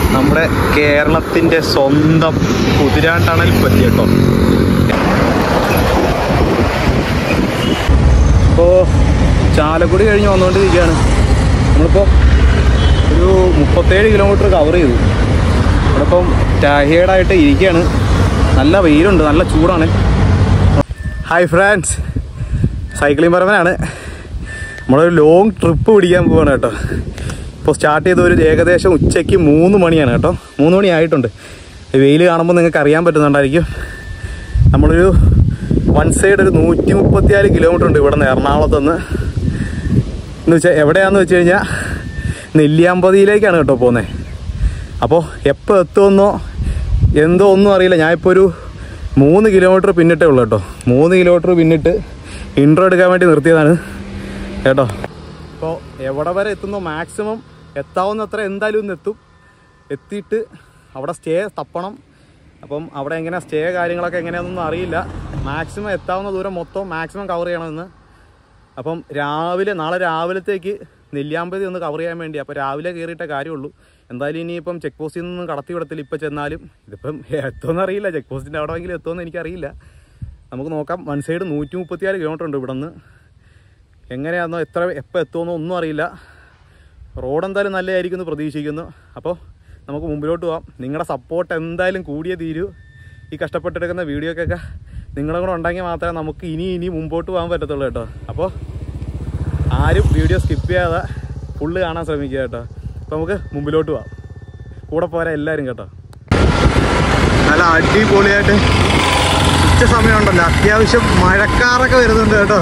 നമ്മുടെ കേരളത്തിന്റെ സ്വന്തം കുതിരാട്ടണൽ പറ്റി കേട്ടോ ഇപ്പോൾ ചാലക്കുടി കഴിഞ്ഞ് വന്നുകൊണ്ടിരിക്കുകയാണ് നമ്മളിപ്പോൾ ഒരു മുപ്പത്തേഴ് കിലോമീറ്റർ കവർ ചെയ്തു നമ്മളിപ്പം ടയേർഡായിട്ട് ഇരിക്കുകയാണ് നല്ല വെയിലുണ്ട് നല്ല ചൂടാണ് ഹായ് ഫ്രണ്ട്സ് സൈക്ലിംഗ് പരമനാണ് നമ്മളൊരു ലോങ് ട്രിപ്പ് പിടിക്കാൻ പോവാണ് കേട്ടോ ഇപ്പോൾ സ്റ്റാർട്ട് ചെയ്ത ഒരു ഏകദേശം ഉച്ചയ്ക്ക് മൂന്ന് മണിയാണ് കേട്ടോ മൂന്ന് മണി ആയിട്ടുണ്ട് വെയിൽ കാണുമ്പോൾ നിങ്ങൾക്ക് അറിയാൻ പറ്റുന്നുണ്ടായിരിക്കും നമ്മളൊരു വൺ സൈഡ് ഒരു നൂറ്റി മുപ്പത്തിനാല് കിലോമീറ്റർ ഉണ്ട് ഇവിടെ നിന്ന് എറണാകുളത്ത് നിന്ന് എന്ന് വെച്ചാൽ എവിടെയാണെന്ന് വെച്ച് കഴിഞ്ഞാൽ നെല്ലിയാമ്പതിയിലേക്കാണ് കേട്ടോ പോകുന്നത് അപ്പോൾ എപ്പോൾ എത്തുമെന്നോ എന്തോ ഒന്നും അറിയില്ല ഞാനിപ്പോൾ ഒരു മൂന്ന് കിലോമീറ്റർ പിന്നിട്ടേ ഉള്ളൂ കേട്ടോ മൂന്ന് കിലോമീറ്റർ പിന്നിട്ട് ഇൻട്രോ എടുക്കാൻ വേണ്ടി നിർത്തിയതാണ് കേട്ടോ ഇപ്പോൾ എവിടെ വരെ എത്തുന്നോ മാക്സിമം എത്താവുന്നത്ര എന്തായാലും ഇന്ന് എത്തും എത്തിയിട്ട് അവിടെ സ്റ്റേ തപ്പണം അപ്പം അവിടെ എങ്ങനെ സ്റ്റേ കാര്യങ്ങളൊക്കെ എങ്ങനെയാണെന്നൊന്നും അറിയില്ല മാക്സിമം എത്താവുന്ന ദൂരം മൊത്തം മാക്സിമം കവർ ചെയ്യണമെന്ന് അപ്പം രാവിലെ നാളെ രാവിലത്തേക്ക് നെല്ലിയാമ്പതി ഒന്ന് കവർ ചെയ്യാൻ വേണ്ടി അപ്പോൾ രാവിലെ കയറിയിട്ടേ കാര്യമുള്ളൂ എന്തായാലും ഇനിയിപ്പം ചെക്ക് പോസ്റ്റിൽ നിന്നും കടത്തി വിടത്തിൽ ഇപ്പോൾ ചെന്നാലും ഇതിപ്പം എത്തുമെന്ന് അറിയില്ല ചെക്ക് പോസ്റ്റിൻ്റെ അവിടെ എങ്കിലും എത്തുമെന്ന് എനിക്കറിയില്ല നമുക്ക് നോക്കാം വൺ സൈഡ് നൂറ്റി മുപ്പത്തിയാറ് കിലോമീറ്റർ ഉണ്ട് ഇവിടെ നിന്ന് എങ്ങനെയാണെന്നോ എത്ര എപ്പോൾ എത്തുമെന്നോ ഒന്നും അറിയില്ല റോഡ് എന്തായാലും നല്ലതായിരിക്കും എന്ന് പ്രതീക്ഷിക്കുന്നു അപ്പോൾ നമുക്ക് മുമ്പിലോട്ട് പോവാം നിങ്ങളുടെ സപ്പോർട്ട് എന്തായാലും കൂടിയേ തീരൂ ഈ കഷ്ടപ്പെട്ടെടുക്കുന്ന വീഡിയോക്കൊക്കെ നിങ്ങളുടെ കൂടെ ഉണ്ടെങ്കിൽ മാത്രമേ നമുക്ക് ഇനി ഇനി മുമ്പോട്ട് പോകാൻ പറ്റത്തുള്ളൂ കേട്ടോ അപ്പോൾ ആരും വീഡിയോ സ്കിപ്പ് ചെയ്യാതെ ഫുള്ള് കാണാൻ ശ്രമിക്കുക കേട്ടോ അപ്പോൾ നമുക്ക് മുമ്പിലോട്ട് പോവാം കൂടെ പോരാ എല്ലാവരും കേട്ടോ നല്ല അടിപൊളിയായിട്ട് ഉച്ച സമയമുണ്ടല്ലോ അത്യാവശ്യം മഴക്കാറൊക്കെ വരുന്നുണ്ട് കേട്ടോ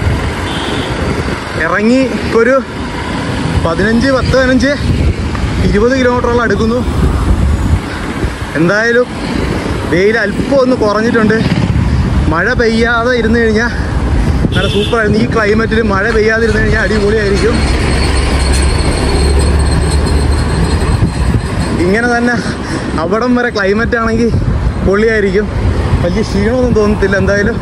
ഇറങ്ങി ഇപ്പോൾ ഒരു പതിനഞ്ച് പത്ത് പതിനഞ്ച് ഇരുപത് കിലോമീറ്ററോളം അടുക്കുന്നു എന്തായാലും വെയിൽ അല്പം ഒന്ന് കുറഞ്ഞിട്ടുണ്ട് മഴ പെയ്യാതെ ഇരുന്ന് കഴിഞ്ഞാൽ നല്ല സൂപ്പറായിരുന്നു ഈ ക്ലൈമറ്റിൽ മഴ പെയ്യാതിരുന്ന് കഴിഞ്ഞാൽ അടിപൊളിയായിരിക്കും ഇങ്ങനെ തന്നെ അവിടം വരെ ക്ലൈമറ്റ് ആണെങ്കിൽ പൊള്ളിയായിരിക്കും വലിയ ക്ഷീണമൊന്നും തോന്നത്തില്ല എന്തായാലും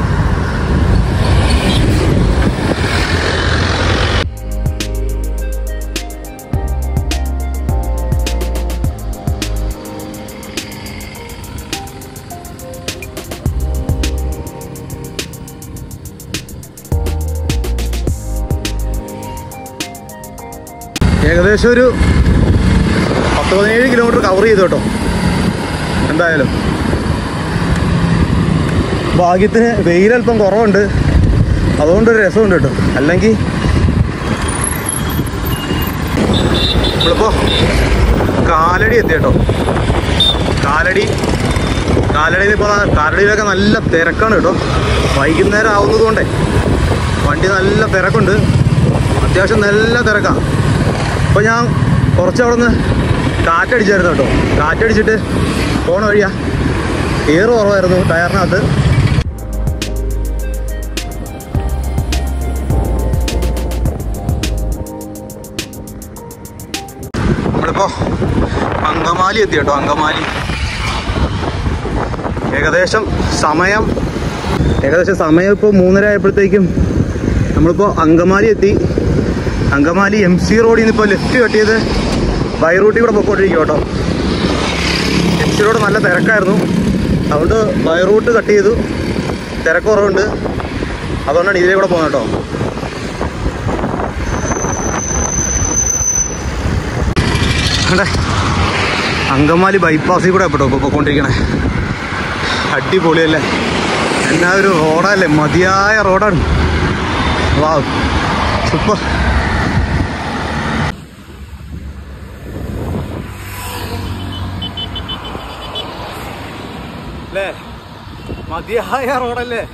ഏകദേശം ഒരു പത്ത് പതിനേഴ് കിലോമീറ്റർ കവർ ചെയ്തു കേട്ടോ എന്തായാലും ഭാഗ്യത്തിന് വെയിലല്പം കുറവുണ്ട് അതുകൊണ്ടൊരു രസമുണ്ട് കേട്ടോ അല്ലെങ്കിൽ നമ്മളിപ്പോൾ കാലടി എത്തി കേട്ടോ കാലടി കാലടിയിൽ ഇപ്പോൾ കാലടിയിലൊക്കെ നല്ല തിരക്കാണ് കേട്ടോ വൈകുന്നേരം ആവുന്നത് കൊണ്ടേ വണ്ടി നല്ല തിരക്കുണ്ട് അത്യാവശ്യം നല്ല തിരക്കാണ് അപ്പോൾ ഞാൻ കുറച്ച് അവിടെ നിന്ന് കാറ്റടിച്ചായിരുന്നു കേട്ടോ കാറ്റടിച്ചിട്ട് പോണ വഴിയാ എയർ കുറവായിരുന്നു ടയറിനകത്ത് നമ്മളിപ്പോൾ അങ്കമാലി എത്തി കേട്ടോ അങ്കമാലി ഏകദേശം സമയം ഏകദേശം സമയം ഇപ്പോൾ മൂന്നര ആയപ്പോഴത്തേക്കും നമ്മളിപ്പോൾ അങ്കമാലി എത്തി അങ്കമാലി എം സി റോഡിൽ നിന്ന് ഇപ്പോൾ ലെഫ്റ്റ് കട്ടിയത് ബൈ റൂട്ടിൽ കൂടെ പൊക്കോണ്ടിരിക്കും കേട്ടോ എം സി റോഡ് നല്ല തിരക്കായിരുന്നു അതുകൊണ്ട് ബൈ റൂട്ട് കട്ട് ചെയ്തു തിരക്ക് കുറവുണ്ട് അതുകൊണ്ടാണ് ഇതിലേ കൂടെ പോകുന്നത് കേട്ടോ കണ്ടേ അങ്കമാലി ബൈപ്പാസിൽ കൂടെ പെട്ടോ ഇപ്പോൾ പൊക്കോണ്ടിരിക്കണേ അടിപൊളിയല്ലേ എന്നാ ഒരു റോഡല്ലേ മതിയായ റോഡാണ് വാ സൂപ്പർ അല്ലേ മതിയായ റോഡല്ലേ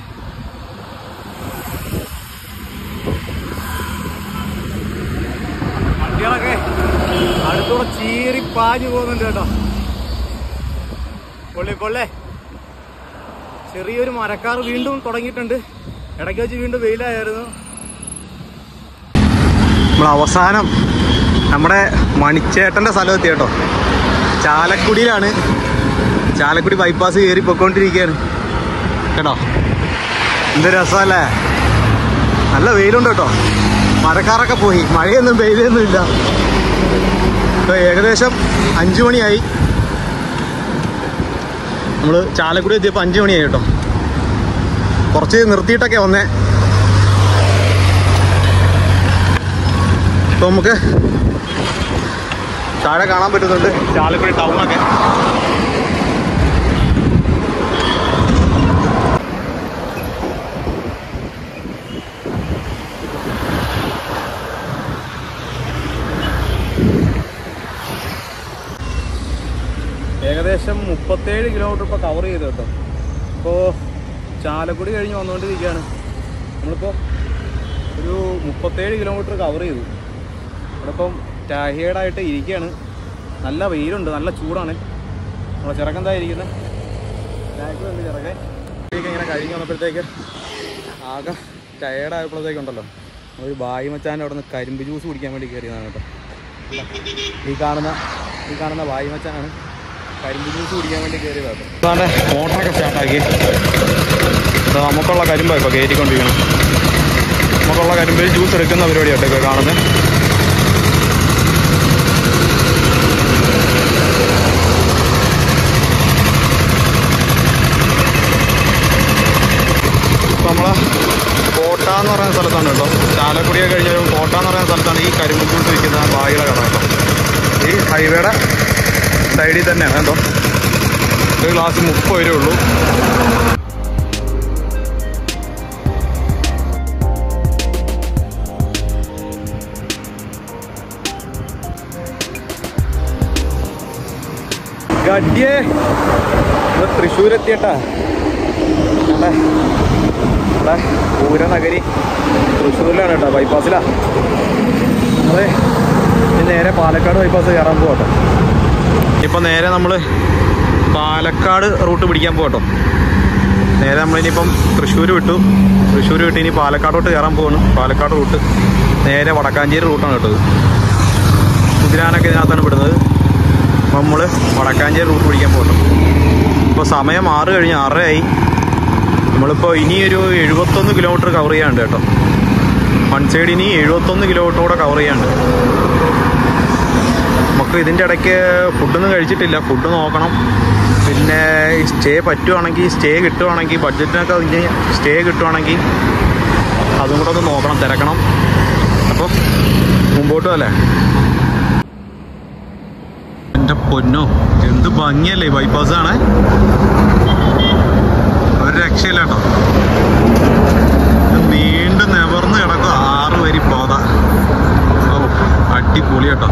വണ്ടികളൊക്കെ അടുത്തൂടെ ചീറി പാഞ്ഞു പോകുന്നുണ്ട് കേട്ടോ പൊള്ളി പൊള്ളേ ചെറിയൊരു മരക്കാർ വീണ്ടും തുടങ്ങിയിട്ടുണ്ട് ഇടയ്ക്ക് വെച്ച് വീണ്ടും വെയിലായിരുന്നു നമ്മൾ അവസാനം നമ്മുടെ മണിച്ചേട്ടൻ്റെ സ്ഥലം എത്തി കേട്ടോ ചാലക്കുടിയിലാണ് ചാലക്കുടി ബൈപ്പാസ് കയറി പൊയ്ക്കൊണ്ടിരിക്കുകയാണ് കേട്ടോ എന്ത് രസമല്ലേ നല്ല വെയിലുണ്ട് കേട്ടോ മഴക്കാറൊക്കെ പോയി മഴയൊന്നും വെയിലൊന്നും ഇല്ല ഇപ്പോൾ ഏകദേശം അഞ്ച് മണിയായി നമ്മൾ ചാലക്കുടി എത്തിയപ്പോൾ അഞ്ച് മണിയായി കേട്ടോ കുറച്ച് നിർത്തിയിട്ടൊക്കെ വന്നേ ഇപ്പോൾ നമുക്ക് താഴെ കാണാൻ പറ്റുന്നുണ്ട് ചാലക്കുടി ടൗണൊക്കെ ഏകദേശം മുപ്പത്തേഴ് കിലോമീറ്റർ ഇപ്പോൾ കവർ ചെയ്തു കേട്ടോ ഇപ്പോൾ ചാലക്കുടി കഴിഞ്ഞ് വന്നുകൊണ്ടിരിക്കുകയാണ് നമ്മളിപ്പോൾ ഒരു മുപ്പത്തേഴ് കിലോമീറ്റർ കവർ ചെയ്തു ഇവിടെ ഇപ്പം ടാഹിയേഡായിട്ട് ഇരിക്കുകയാണ് നല്ല വെയിലുണ്ട് നല്ല ചൂടാണ് നമ്മളെ ചിറക്കം എന്താ ഇരിക്കുന്നത് ബാക്കിലുണ്ട് ചിറക്കെ ഇങ്ങനെ കഴിഞ്ഞ് വന്നപ്പോഴത്തേക്ക് ആകെ ടയേർഡായപ്പോഴത്തേക്കുണ്ടല്ലോ ഒരു ബായി മച്ചാൻ്റെ അവിടെ നിന്ന് കരിമ്പ് ജ്യൂസ് കുടിക്കാൻ വേണ്ടി കയറിയതാണ് കേട്ടോ ഈ കാണുന്ന ഈ കാണുന്ന വായു മച്ചാനാണ് കരിമ്പ് ജ്യൂസ് കുടിക്കാൻ വേണ്ടി കയറിയതാണ് അതാണ്ട് മോട്ടറൊക്കെ സ്റ്റാർട്ടാക്കി ഇത് നമുക്കുള്ള കരിമ്പാണ് ഇപ്പോൾ കയറ്റിക്കൊണ്ടിരിക്കണം നമുക്കുള്ള കരിമ്പിൽ ജ്യൂസ് എടുക്കുന്ന പരിപാടിയാട്ടോ ഇപ്പോൾ കാണുന്നത് ഇപ്പം നമ്മളെ കോട്ട എന്ന് പറയുന്ന സ്ഥലത്താണ് കേട്ടോ ചാലക്കുടിയൊക്കെ കഴിഞ്ഞ കോട്ട എന്ന് പറയുന്ന സ്ഥലത്താണ് ഈ കരിമ്പ് ജ്യൂസ് വിൽക്കുന്ന ബായിയുടെ കട കേട്ടോ ഈ ഹൈവേയുടെ സൈഡിൽ തന്നെയാണ് കേട്ടോ ഒരു ഗ്ലാസ് മുപ്പത് രൂപ ഉള്ളൂ ഗഡ്യേ തൃശ്ശൂർ എത്തിയട്ടാ ഇവിടെ ഇവിടെ പൂരനഗരി തൃശ്ശൂരിലാണ് കേട്ടോ ബൈപ്പാസിലാ അതെ ഇനി നേരെ പാലക്കാട് ബൈപ്പാസ് കയറാൻ പോകട്ടോ ഇപ്പം നേരെ നമ്മൾ പാലക്കാട് റൂട്ട് പിടിക്കാൻ പോകട്ടോ നേരെ നമ്മളിനിയിപ്പം തൃശ്ശൂർ വിട്ടു തൃശ്ശൂർ വിട്ട് ഇനി പാലക്കാടോട്ട് കയറാൻ പോവാണ് പാലക്കാട് റൂട്ട് നേരെ വടക്കാഞ്ചേരി റൂട്ടാണ് കേട്ടത് കുതിരാനൊക്കെ ഇതിനകത്താണ് വിടുന്നത് അപ്പം നമ്മൾ വടക്കാഞ്ചേരി റൂട്ട് പിടിക്കാൻ പോകട്ടോ ഇപ്പോൾ സമയം ആറ് കഴിഞ്ഞ് ആറരയായി നമ്മളിപ്പോൾ ഇനിയൊരു എഴുപത്തൊന്ന് കിലോമീറ്റർ കവർ ചെയ്യാനുണ്ട് കേട്ടോ വൺ സൈഡ് ഇനി എഴുപത്തൊന്ന് കിലോമീറ്റർ കൂടെ കവർ ചെയ്യാനുണ്ട് നമുക്ക് ഇതിൻ്റെ ഇടയ്ക്ക് ഫുഡൊന്നും കഴിച്ചിട്ടില്ല ഫുഡ് നോക്കണം പിന്നെ സ്റ്റേ പറ്റുവാണെങ്കിൽ സ്റ്റേ കിട്ടുവാണെങ്കിൽ ബഡ്ജറ്റിനൊക്കെ ഇനി സ്റ്റേ കിട്ടുവാണെങ്കിൽ അതും കൂടെ ഒന്ന് നോക്കണം തിരക്കണം അപ്പം മുമ്പോട്ടും അല്ലേ എൻ്റെ പൊന്നോ എന്ത് ഭംഗിയല്ലേ ബൈപ്പാസ് ആണ് ഒരു രക്ഷയില്ല കേട്ടോ ഇത് നീണ്ടു നിവർന്ന് കിടക്കും ആറ് വരി പോത ഓ അടിപൊളി കേട്ടോ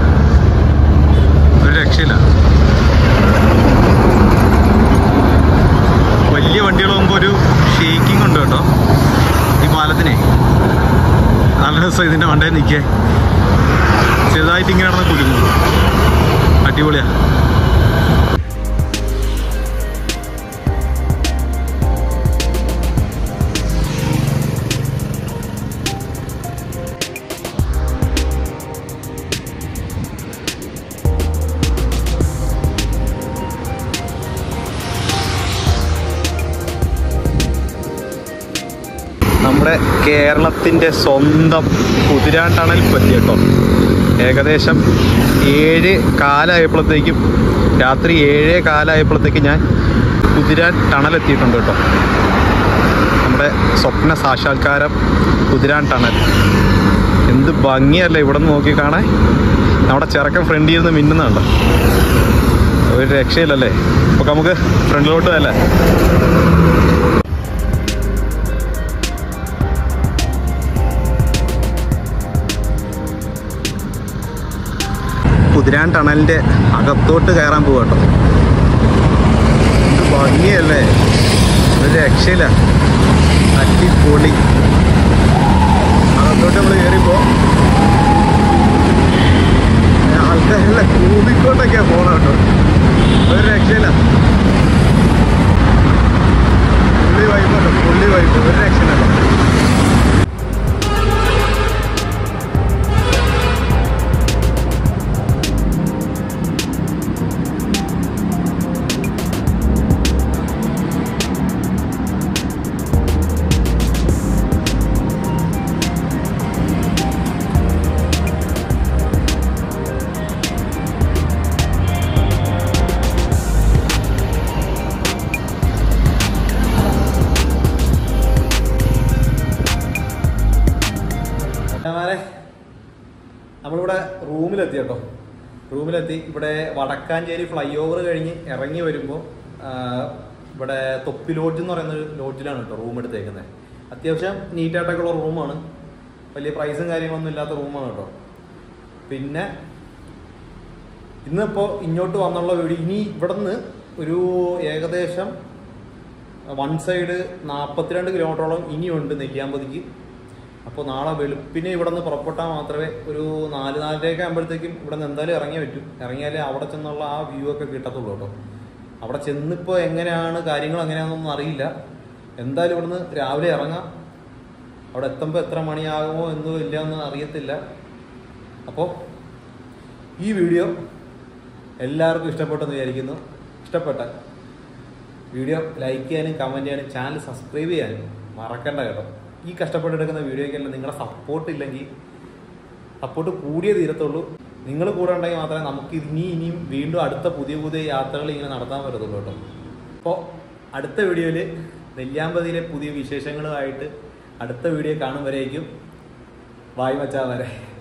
ഒരു രക്ഷയില്ല വലിയ വണ്ടികൾ പോകുമ്പോൾ ഒരു ഷേക്കിംഗ് ഉണ്ട് കേട്ടോ ഈ പാലത്തിനെ നല്ല രസം ഇതിൻ്റെ മണ്ടയിൽ നിൽക്കേ ചെറുതായിട്ട് ഇങ്ങനെ നടന്ന് കുലുങ്ങും അടിപൊളിയാ നമ്മുടെ കേരളത്തിൻ്റെ സ്വന്തം കുതിരാൻ ടണൽ പറ്റി കേട്ടോ ഏകദേശം ഏഴ് കാലമായപ്പോഴത്തേക്കും രാത്രി ഏഴേ കാലമായപ്പോഴത്തേക്ക് ഞാൻ കുതിരാൻ ടണൽ എത്തിയിട്ടുണ്ട് കേട്ടോ നമ്മുടെ സ്വപ്ന സാക്ഷാത്കാരം കുതിരാൻ ടണൽ എന്ത് ഭംഗിയല്ലേ ഇവിടെ നിന്ന് നോക്കി കാണാൻ നമ്മുടെ ചെറുക്കൻ ഫ്രണ്ടിൽ നിന്ന് മിന്നുന്നുണ്ടോ ഒരു രക്ഷയില്ലല്ലേ അപ്പോൾ നമുക്ക് ഫ്രണ്ടിലോട്ട് അല്ലേ കുതിരാൻ ടണലിൻ്റെ അകത്തോട്ട് കയറാൻ പോവാട്ടോ ഇത് ഭംഗിയല്ലേ ഒരു രക്ഷയില്ല അടിപൊളി അകത്തോട്ട് നമ്മൾ കയറിപ്പോ ആൾക്കാരെല്ലാം കൂടിക്കോട്ടൊക്കെയാ പോണ കേട്ടോ ഒരു രക്ഷയില്ല പുള്ളി വൈബുണ്ട് പുള്ളി വൈബ് ഒരു രക്ഷയില്ല റൂമിലെത്തി കേട്ടോ റൂമിലെത്തി ഇവിടെ വടക്കാഞ്ചേരി ഫ്ലൈ ഓവർ കഴിഞ്ഞ് ഇറങ്ങി വരുമ്പോൾ ഇവിടെ തൊപ്പി ലോഡ്ജ് എന്ന് പറയുന്ന ഒരു ലോഡ്ജിലാണ് കേട്ടോ റൂം എടുത്തേക്കുന്നത് അത്യാവശ്യം നീറ്റായിട്ടൊക്കെ ഉള്ള റൂമാണ് വലിയ പ്രൈസും കാര്യങ്ങളൊന്നും ഇല്ലാത്ത റൂമാണ് കേട്ടോ പിന്നെ ഇന്നിപ്പോൾ ഇങ്ങോട്ട് വന്നുള്ള വീഡിയോ ഇനി ഇവിടുന്ന് ഒരു ഏകദേശം വൺ സൈഡ് നാൽപ്പത്തിരണ്ട് കിലോമീറ്ററോളം ഇനിയുണ്ട് നെല്ലിയാമ്പതിക്ക് അപ്പോൾ നാളെ വെളുപ്പിനെ ഇവിടെ നിന്ന് പുറപ്പെട്ടാൽ മാത്രമേ ഒരു നാല് നാലരയൊക്കെ ആകുമ്പോഴത്തേക്കും ഇവിടെ നിന്ന് എന്തായാലും ഇറങ്ങിയേ പറ്റും ഇറങ്ങിയാലേ അവിടെ ചെന്നുള്ള ആ വ്യൂ ഒക്കെ കിട്ടത്തുള്ളൂ കേട്ടോ അവിടെ ചെന്നിപ്പോൾ എങ്ങനെയാണ് കാര്യങ്ങൾ എങ്ങനെയാണെന്നൊന്നും അറിയില്ല എന്തായാലും ഇവിടുന്ന് രാവിലെ ഇറങ്ങാം അവിടെ എത്തുമ്പോൾ എത്ര മണിയാകുമോ എന്തോ ഇല്ല എന്ന് അറിയത്തില്ല അപ്പോൾ ഈ വീഡിയോ എല്ലാവർക്കും ഇഷ്ടപ്പെട്ടെന്ന് വിചാരിക്കുന്നു ഇഷ്ടപ്പെട്ട വീഡിയോ ലൈക്ക് ചെയ്യാനും കമൻറ്റ് ചെയ്യാനും ചാനൽ സബ്സ്ക്രൈബ് ചെയ്യാനും മറക്കണ്ട കേട്ടോ ഈ കഷ്ടപ്പെട്ടെടുക്കുന്ന വീഡിയോയ്ക്കെല്ലാം നിങ്ങളുടെ സപ്പോർട്ട് ഇല്ലെങ്കിൽ സപ്പോർട്ട് കൂടിയേ തീരത്തുള്ളൂ നിങ്ങൾ കൂടെ ഉണ്ടെങ്കിൽ മാത്രമേ നമുക്ക് ഇനി ഇനിയും വീണ്ടും അടുത്ത പുതിയ പുതിയ യാത്രകൾ ഇങ്ങനെ നടത്താൻ പറ്റത്തുള്ളൂ കേട്ടോ അപ്പോൾ അടുത്ത വീഡിയോയിൽ നെല്ലിയാമ്പതിയിലെ പുതിയ വിശേഷങ്ങളുമായിട്ട് അടുത്ത വീഡിയോ കാണും വരേക്കും വായി മച്ചാ വരെ